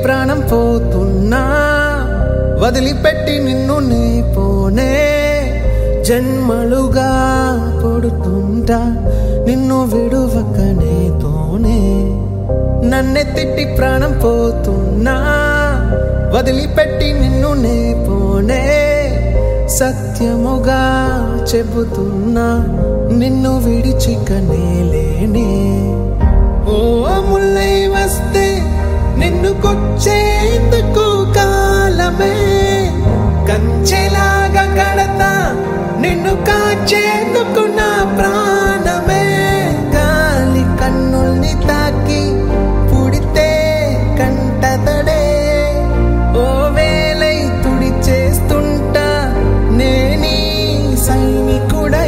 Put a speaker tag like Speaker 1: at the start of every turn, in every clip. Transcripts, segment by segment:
Speaker 1: ప్రాణం పోతున్నా వదిలిపెట్టి నిన్ను నీ పోనే జన్మలుగా పొడుతుంటా నిన్ను విడువకనే తోనే నన్నె తిట్టి ప్రాణం పోతున్నా వదిలిపెట్టి నిన్ను నే పోనే సత్యముగా చెబుతున్నా నిన్ను విడిచికనే లేనే ఓ ముల్లై వస్తే నిన్ను కొచ్చేందుకు కాలమే కంచెలాగా కడతా నిన్ను కాచేందుకు నా ప్రాణమే గాలి కన్నుల్ని తాకి పుడితే కంటతడే ఓ వేలై తుడి చేస్తుంటా నేనీ సైనికుడై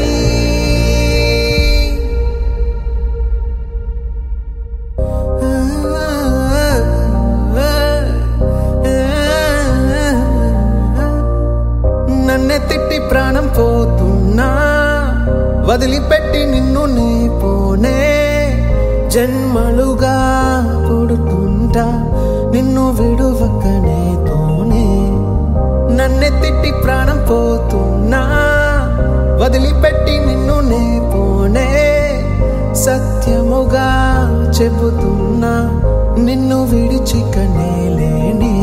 Speaker 1: నన్నే తిట్టి ప్రాణం పోతున్నా వదిలిపెట్టి నిన్ను నీ పోనే జన్మలుగా పుడుతుంటా నిన్ను విడువకనే తోనే నన్నే తిట్టి ప్రాణం పోతున్నా వదిలిపెట్టి నిన్ను నే పోనే సత్యముగా చెబుతున్నా నిన్ను విడిచికనే లేనే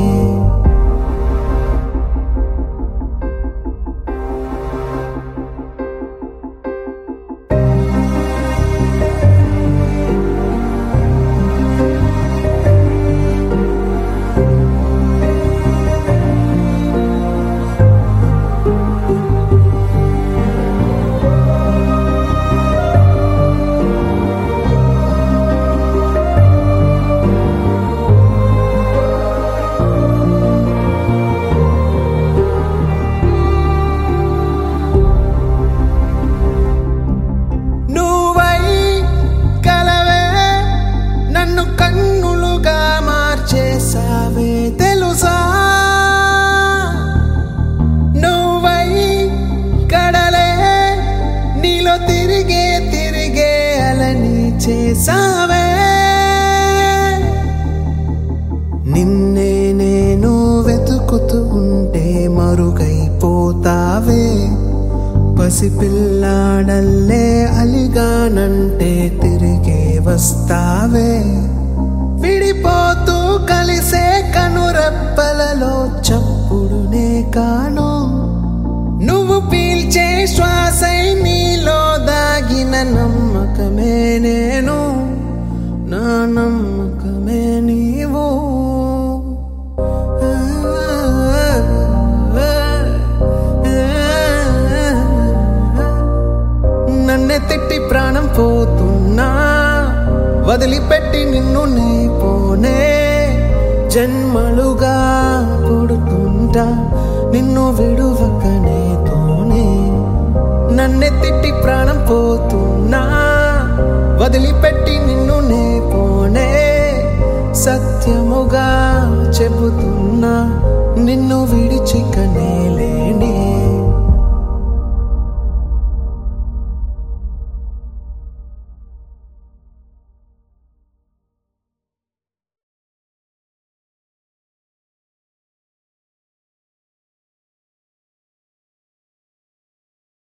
Speaker 1: నువ్వై కలవే నన్ను కన్నులుగా మార్చేసావే తెలుసా నువ్వై కడలే నీలో తిరిగే తిరిగే అలని చేసావే నిన్నే నేను వెతుకుతూ ఉంటే మరుగైపోతావే పసిపిల్లాడల్లే అలిగానంటే తిరిగే వస్తావే విడిపోతూ కలిసే కనురెప్పలలో చప్పుడునే కాను నువ్వు పీల్చే శ్వాసై నీలో దాగిన నమ్మకమే నేను నా నమ్మకమే నీవు నన్నే తిట్టి ప్రాణం పోతున్నా వదిలిపెట్టి నిన్ను నీ పోనే జన్మలుగా పుడుతుంటా నిన్ను విడువకనే తోనే నన్నే తిట్టి ప్రాణం పోతున్నా వదిలిపెట్టి నిన్ను నే పోనే సత్యముగా చెబుతున్నా నిన్ను విడిచికనే లేనే